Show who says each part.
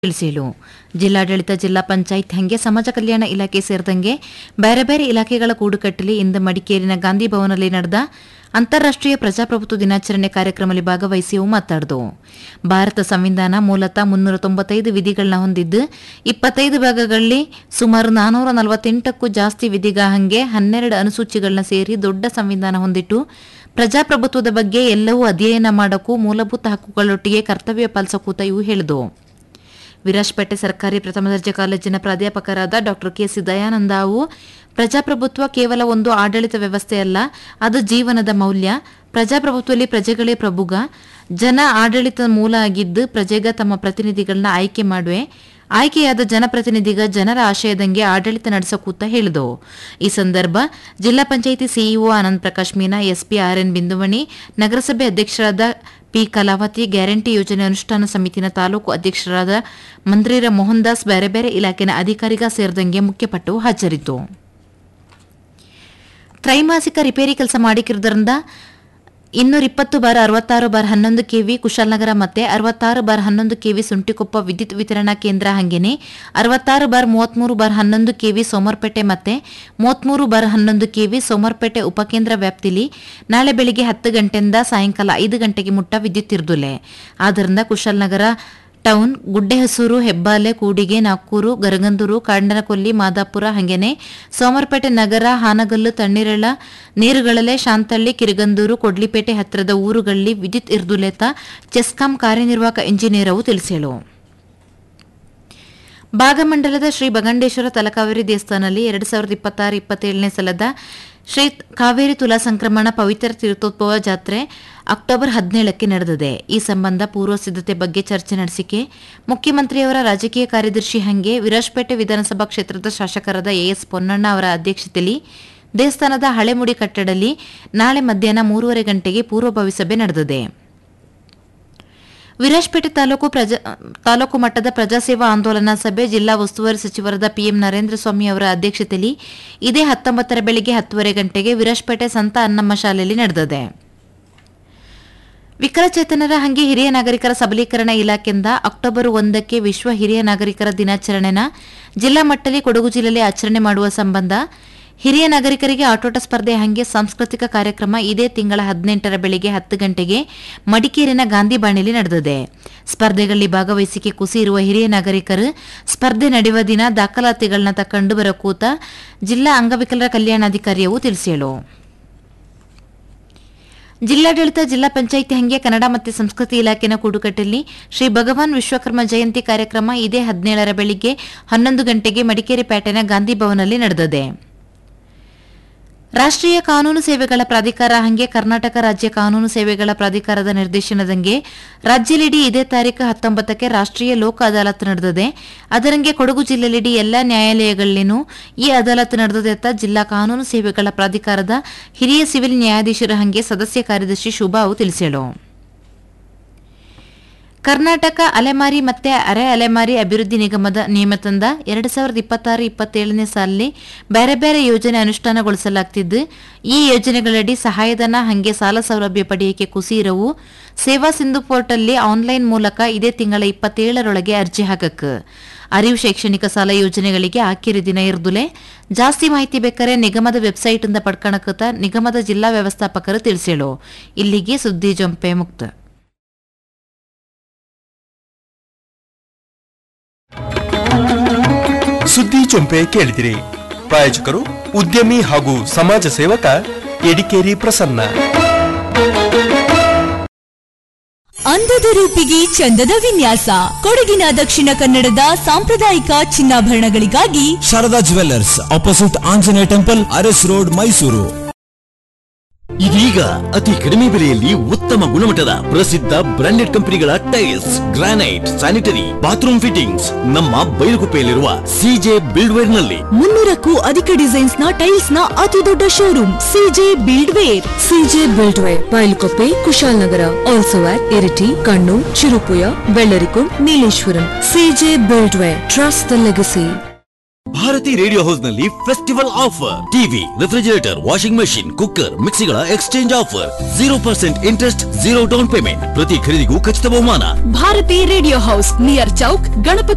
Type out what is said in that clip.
Speaker 1: ತಿಳಿಸಿಲು ಜಿಲ್ಲಾಡಳಿತ ಜಿಲ್ಲಾ ಪಂಚಾಯತ್ ಹಂಗೆ ಸಮಾಜ ಕಲ್ಯಾಣ ಇಲಾಖೆ ಸೇರಿದಂಗೆ ಬೇರೆ ಬೇರೆ ಇಲಾಖೆಗಳ ಕೂಡುಕಟ್ಟಲಿ ಇಂದು ಮಡಿಕೇರಿನ ಗಾಂಧಿ ಭವನಲ್ಲಿ ನಡೆದ ಅಂತಾರಾಷ್ಟ್ರೀಯ ಪ್ರಜಾಪ್ರಭುತ್ವ ದಿನಾಚರಣೆ ಕಾರ್ಯಕ್ರಮದಲ್ಲಿ ಭಾಗವಹಿಸಿ ಅವು ಮಾತಾಡಿದವು ಭಾರತ ಸಂವಿಧಾನ ಮೂಲತಃ ಮುನ್ನೂರ ತೊಂಬತ್ತೈದು ವಿಧಿಗಳನ್ನ ಹೊಂದಿದ್ದು ಇಪ್ಪತ್ತೈದು ಭಾಗಗಳಲ್ಲಿ ಸುಮಾರು ನಾನೂರ ನಲವತ್ತೆಂಟಕ್ಕೂ ಜಾಸ್ತಿ ವಿಧಿಗ ಹಂಗೆ ಹನ್ನೆರಡು ಅನುಸೂಚಿಗಳನ್ನ ಸೇರಿ ದೊಡ್ಡ ಸಂವಿಧಾನ ಹೊಂದಿಟ್ಟು ಪ್ರಜಾಪ್ರಭುತ್ವದ ಬಗ್ಗೆ ಎಲ್ಲವೂ ಅಧ್ಯಯನ ಮಾಡಕ್ಕೂ ಮೂಲಭೂತ ಹಕ್ಕುಗಳೊಟ್ಟಿಗೆ ಕರ್ತವ್ಯ ಪಾಲಿಸಕೂತ ಇವು ಹೇಳಿದವು ವಿರಾಜ್ಪೇಟೆ ಸರ್ಕಾರಿ ಪ್ರಥಮ ದರ್ಜೆ ಕಾಲೇಜಿನ ಪ್ರಾಧ್ಯಾಪಕರಾದ ಡಾಕ್ಟರ್ ಕೆಸಿ ದಯಾನಂದ ಅವು ಪ್ರಜಾಪ್ರಭುತ್ವ ಕೇವಲ ಒಂದು ಆಡಳಿತ ವ್ಯವಸ್ಥೆಯಲ್ಲ ಅದು ಜೀವನದ ಮೌಲ್ಯ ಪ್ರಜಾಪ್ರಭುತ್ವದಲ್ಲಿ ಪ್ರಜೆಗಳೇ ಪ್ರಭುಗ ಜನ ಆಡಳಿತದ ಮೂಲ ಆಗಿದ್ದು ಪ್ರಜೆಗ ತಮ್ಮ ಪ್ರತಿನಿಧಿಗಳನ್ನ ಆಯ್ಕೆ ಮಾಡುವೆ ಆಯ್ಕೆಯಾದ ಜನಪ್ರತಿನಿಧಿಗ ಜನರ ಆಶಯದಂಗೆ ಆಡಳಿತ ನಡೆಸಕೂತ ಹೇಳಿದವು ಈ ಸಂದರ್ಭ ಜಿಲ್ಲಾ panchayat CEO Anand Prakash Meena SP R N Binduvani ನಗರಸಭೆ ಅಧ್ಯಕ್ಷರಾದ ಪಿ ಕಲಾವತಿ ಗ್ಯಾರಂಟಿ ಯೋಜನೆ ಅನುಷ್ಠಾನ ಸಮಿತಿನ ತಾಲೂಕು ಅಧ್ಯಕ್ಷರಾದ ಮಂತ್ರಿರ ಮೋಹನ್ ದಾಸ್ ಬೇರೆ ಬೇರೆ ಇಲಾಖೆನ ಅಧಿಕಾರಿಗ ಸೇರಿದಂಗೆ ಮುಖ್ಯಪಟ್ಟು ಹಾಜರಿತ್ತು ತ್ರೈಮಾಸಿಕ ರಿಪೇರಿ ಕೆಲಸ ಮಾಡಿಕಿರುವುದರಿಂದ ಇನ್ನೂರ ಇಪ್ಪತ್ತು ಬಾರ್ ಅರವತ್ತಾರು ಬಾರ್ ಹನ್ನೊಂದು ಕೆವಿ ಕುಶಾಲನಗರ ಮತ್ತೆ ಅರವತ್ತಾರು ಬಾರ್ ಹನ್ನೊಂದು ಕೆವಿ ಸುಂಟಿಕೊಪ್ಪ ವಿದ್ಯುತ್ ವಿತರಣಾ ಕೇಂದ್ರ ಹಂಗೇನೆ ಅರವತ್ತಾರು ಬಾರ್ ಮೂವತ್ಮೂರು ಬಾರ್ ಹನ್ನೊಂದು ಕೆವಿ ಸೋಮರ್ಪೇಟೆ ಮತ್ತೆ ಮೂವತ್ಮೂರು ಬಾರ್ ಹನ್ನೊಂದು ಕೆವಿ ಸೋಮರ್ಪೇಟೆ ಉಪಕೇಂದ್ರ ವ್ಯಾಪ್ತಿಲಿ ನಾಳೆ ಬೆಳಿಗ್ಗೆ ಹತ್ತು ಗಂಟೆಯಿಂದ ಸಾಯಂಕಾಲ ಐದು ಗಂಟೆಗೆ ಮುಟ್ಟ ವಿದ್ಯುತ್ ಇರುದಿಲ್ಲ ಆದ್ದರಿಂದ ಕುಶಾಲನಗರ ಟೌನ್ ಗುಡ್ಡೆಹಸೂರು ಹೆಬ್ಬಾಲೆ ಕೂಡಿಗೆ ನಾಗ್ಕೂರು ಗರಗಂದೂರು ಕಾಂಡನಕೊಲ್ಲಿ ಮಾದಾಪುರ ಹಂಗೇನೆ ಸೋಮರ್ಪೇಟೆ ನಗರ ಹಾನಗಲ್ಲು ತಣ್ಣೀರೆಳ ನೀರುಗಳಲೆ ಶಾಂತಳ್ಳಿ ಕಿರಿಗಂದೂರು ಕೊಡ್ಲಿಪೇಟೆ ಹತ್ತಿರದ ಊರುಗಳಲ್ಲಿ ವಿದ್ಯುತ್ ಇರ್ದುಲೆತ ಚೆಸ್ಕಾಂ ಕಾರ್ಯನಿರ್ವಾಹಕ ಇಂಜಿನಿಯರ್ ಅವು ತಿಳಿಸೇಳು ಭಾಗಮಂಡಲದ ಶ್ರೀ ಬಗಂಡೇಶ್ವರ ತಲಕಾವೇರಿ ದೇವಸ್ಥಾನದಲ್ಲಿ ಎರಡು ಸಾವಿರದ ಇಪ್ಪತ್ತಾರು ಇಪ್ಪತ್ತೇಳನೇ ಸಲದ ಶ್ರೀ ಕಾವೇರಿ ತುಲಾ ಸಂಕ್ರಮಣ ಪವಿತ್ರ ತೀರ್ಥೋತ್ಸವ ಜಾತ್ರೆ ಅಕ್ಟೋಬರ್ ಹದಿನೇಳಕ್ಕೆ ನಡೆದಿದೆ ಈ ಸಂಬಂಧ ಪೂರ್ವ ಸಿದ್ಧತೆ ಬಗ್ಗೆ ಚರ್ಚೆ ನಡೆಸಿಕೆ ಮುಖ್ಯಮಂತ್ರಿಯವರ ರಾಜಕೀಯ ಕಾರ್ಯದರ್ಶಿ ಹಂಗೆ ವಿರಾಜ್ಪೇಟೆ ವಿಧಾನಸಭಾ ಕ್ಷೇತ್ರದ ಶಾಸಕರಾದ ಎಎಸ್ ಪೊನ್ನಣ್ಣ ಅವರ ಅಧ್ಯಕ್ಷತೆಯಲ್ಲಿ ದೇವಸ್ಥಾನದ ಹಳೆಮುಡಿ ಕಟ್ಟಡದಲ್ಲಿ ನಾಳೆ ಮಧ್ಯಾಹ್ನ ಮೂರುವರೆ ಗಂಟೆಗೆ ಪೂರ್ವಭಾವಿ ಸಭೆ ನಡೆದಿದೆ ವಿರಾಜ್ಪೇಟೆ ತಾಲೂಕು ಪ್ರಜಾ ತಾಲೂಕು ಮಟ್ಟದ ಪ್ರಜಾಸೇವಾ ಆಂದೋಲನಾ ಸಭೆ ಜಿಲ್ಲಾ ಉಸ್ತುವಾರಿ ಸಚಿವರಾದ ಪಿಎಂ ನರೇಂದ್ರ ಸ್ವಾಮಿ ಅವರ ಅಧ್ಯಕ್ಷತೆಯಲ್ಲಿ ಇದೇ ಹತ್ತೊಂಬತ್ತರ ಬೆಳಿಗ್ಗೆ ಹತ್ತುವರೆ ಗಂಟೆಗೆ ವಿರಾಜ್ಪೇಟೆ ಸಂತ ಅನ್ನಮ್ಮ ಶಾಲೆಯಲ್ಲಿ ನಡೆದಿದೆ ವಿಕಲಚೇತನರ ಹಂಗೆ ಹಿರಿಯ ನಾಗರಿಕರ ಸಬಲೀಕರಣ ಇಲಾಖೆಯಿಂದ ಅಕ್ಟೋಬರ್ ಒಂದಕ್ಕೆ ವಿಶ್ವ ಹಿರಿಯ ನಾಗರಿಕರ ದಿನಾಚರಣೆನ ಜಿಲ್ಲಾ ಮಟ್ಟದಲ್ಲಿ ಕೊಡಗು ಜಿಲ್ಲೆಯಲ್ಲಿ ಆಚರಣೆ ಮಾಡುವ ಸಂಬಂಧ ಹಿರಿಯ ನಾಗರಿಕರಿಗೆ ಆಟೋಟ ಸ್ಪರ್ಧೆ ಹಂಗೆ ಸಾಂಸ್ಕೃತಿಕ ಕಾರ್ಯಕ್ರಮ ಇದೇ ತಿಂಗಳ ಹದಿನೆಂಟರ ಬೆಳಿಗ್ಗೆ ಹತ್ತು ಗಂಟೆಗೆ ಮಡಿಕೇರಿನ ಗಾಂಧಿ ಬಾಣಿಲಿ ನಡೆದಿದೆ ಸ್ಪರ್ಧೆಗಳಲ್ಲಿ ಭಾಗವಹಿಸಿಕೆ ಕುಸಿ ಇರುವ ಹಿರಿಯ ನಾಗರಿಕರು ಸ್ಪರ್ಧೆ ನಡೆಯುವ ದಿನ ದಾಖಲಾತಿಗಳನ್ನ ತಕೊಂಡು ಬರೋ ಕೂತ ಜಿಲ್ಲಾ ಅಂಗವಿಕಲರ ಕಲ್ಯಾಣಾಧಿಕಾರಿಯವು ತಿಳಿಸೇಳು ಜಿಲ್ಲಾಡಳಿತ ಜಿಲ್ಲಾ ಪಂಚಾಯಿತಿ ಹಂಗೆ ಕನ್ನಡ ಮತ್ತು ಸಂಸ್ಕೃತಿ ಇಲಾಖೆನ ಕೂಡುಕಟ್ಟಲ್ಲಿ ಶ್ರೀ ಭಗವಾನ್ ವಿಶ್ವಕರ್ಮ ಜಯಂತಿ ಕಾರ್ಯಕ್ರಮ ಇದೇ ಹದಿನೇಳರ ಬೆಳಿಗ್ಗೆ ಹನ್ನೊಂದು ಗಂಟೆಗೆ ಮಡಿಕೇರಿ ಪೇಟೆನ ಗಾಂಧಿ ಭವನಲ್ಲಿ ನಡೆದಿದೆ ರಾಷ್ಟ್ರೀಯ ಕಾನೂನು ಸೇವೆಗಳ ಪ್ರಾಧಿಕಾರ ಹಂಗೆ ಕರ್ನಾಟಕ ರಾಜ್ಯ ಕಾನೂನು ಸೇವೆಗಳ ಪ್ರಾಧಿಕಾರದ ನಿರ್ದೇಶನದಂಗೆ ರಾಜ್ಯಲಿಡಿ ಇದೇ ತಾರೀಕು ಹತ್ತೊಂಬತ್ತಕ್ಕೆ ರಾಷ್ಟ್ರೀಯ ಲೋಕ ಅದಾಲತ್ ನಡೆದಿದೆ ಅದರಂಗೆ ಕೊಡಗು ಜಿಲ್ಲೆಲಿಡಿ ಎಲ್ಲಾ ನ್ಯಾಯಾಲಯಗಳಲ್ಲಿನೂ ಈ ಅದಾಲತ್ ನಡೆದಿದೆ ಅಂತ ಜಿಲ್ಲಾ ಕಾನೂನು ಸೇವೆಗಳ ಪ್ರಾಧಿಕಾರದ ಹಿರಿಯ ಸಿವಿಲ್ ನ್ಯಾಯಾಧೀಶರ ಹಂಗೆ ಸದಸ್ಯ ಕಾರ್ಯದರ್ಶಿ ಶುಭಾವು ತಿಳಿಸೇಳು ಕರ್ನಾಟಕ ಅಲೆಮಾರಿ ಮತ್ತೆ ಅರೆ ಅಲೆಮಾರಿ ಅಭಿವೃದ್ಧಿ ನಿಗಮದ ನಿಯಮದಿಂದ ಎರಡು ಸಾವಿರದ ಇಪ್ಪತ್ತಾರು ಇಪ್ಪತ್ತೇಳನೇ ಸಾಲಿನಲ್ಲಿ ಬೇರೆ ಬೇರೆ ಯೋಜನೆ ಅನುಷ್ಠಾನಗೊಳಿಸಲಾಗ್ತಿದ್ದು ಈ ಯೋಜನೆಗಳಡಿ ಸಹಾಯಧನ ಹಂಗೆ ಸಾಲ ಸೌಲಭ್ಯ ಪಡೆಯಕ್ಕೆ ಕುಸಿ ಇರವು ಸೇವಾ ಸಿಂಧು ಪೋರ್ಟಲ್ಲಿ ಆನ್ಲೈನ್ ಮೂಲಕ ಇದೇ ತಿಂಗಳ ಇಪ್ಪತ್ತೇಳರೊಳಗೆ ಅರ್ಜಿ ಹಾಕಕ್ಕೆ ಅರಿವು ಶೈಕ್ಷಣಿಕ ಸಾಲ ಯೋಜನೆಗಳಿಗೆ ಆಕಿರಿ ದಿನ ಇರ್ದುಲೆ ಜಾಸ್ತಿ ಮಾಹಿತಿ ಬೇಕಾರೆ ನಿಗಮದ ವೆಬ್ಸೈಟ್ ಇಂದ ಪಡ್ಕಣಕತ ನಿಗಮದ ಜಿಲ್ಲಾ ವ್ಯವಸ್ಥಾಪಕರು ತಿಳಿಸೇಳು ಇಲ್ಲಿಗೆ ಸುದ್ದಿ ಜೊಂಪೆ ಮುಕ್ತ
Speaker 2: ಸುದ್ದಿ ಚೊಂಪೆ ಕೇಳಿದಿರಿ ಪ್ರಾಯೋಜಕರು ಉದ್ಯಮಿ ಹಾಗೂ ಸಮಾಜ ಸೇವಕ ಎಡಿಕೇರಿ ಪ್ರಸನ್ನ
Speaker 3: ಅಂದದ ರೂಪಿಗೆ ಚಂದದ ವಿನ್ಯಾಸ ಕೊಡಗಿನ ದಕ್ಷಿಣ ಕನ್ನಡದ ಸಾಂಪ್ರದಾಯಿಕ ಚಿನ್ನಾಭರಣಗಳಿಗಾಗಿ
Speaker 4: Sharada jewellers opposite Anjaneya temple Aras road Mysuru
Speaker 5: ಇದೀಗ ಅತಿ ಕಡಿಮೆ ಬೆಲೆಯಲ್ಲಿ ಉತ್ತಮ ಗುಣಮಟ್ಟದ ಪ್ರಸಿದ್ಧ ಬ್ರಾಂಡೆಡ್ ಕಂಪನಿಗಳ tiles granite sanitary bathroom fittings ನಮ್ಮ ಬೈಲುಗುಪ್ಪೆಯಲ್ಲಿರುವ ಸಿಜೆ ಬಿಲ್ಡ್ವೇರ್ ನಲ್ಲಿ
Speaker 3: ಮುನ್ನೂರಕ್ಕೂ ಅಧಿಕ ಡಿಸೈನ್ಸ್ ನ ಟೈಲ್ಸ್ ನ ಅತಿ ದೊಡ್ಡ showroom C J build ware
Speaker 6: C J build ware Bailkuppe Kushalnagar also at Iritty Kannur Cherupuzha Vellarikundu Nileshwaram C J build ware trust the legacy
Speaker 5: Bharati radio house ನಲ್ಲಿ festival offer TV refrigerator washing machine cooker ಮಿಕ್ಸಿಗಳ exchange offer zero percent interest zero down payment ಪ್ರತಿ ಖರೀದಿಗೂ ಖಚಿತ ಬಹುಮಾನ
Speaker 3: Bharati radio house near Chowk Ganapati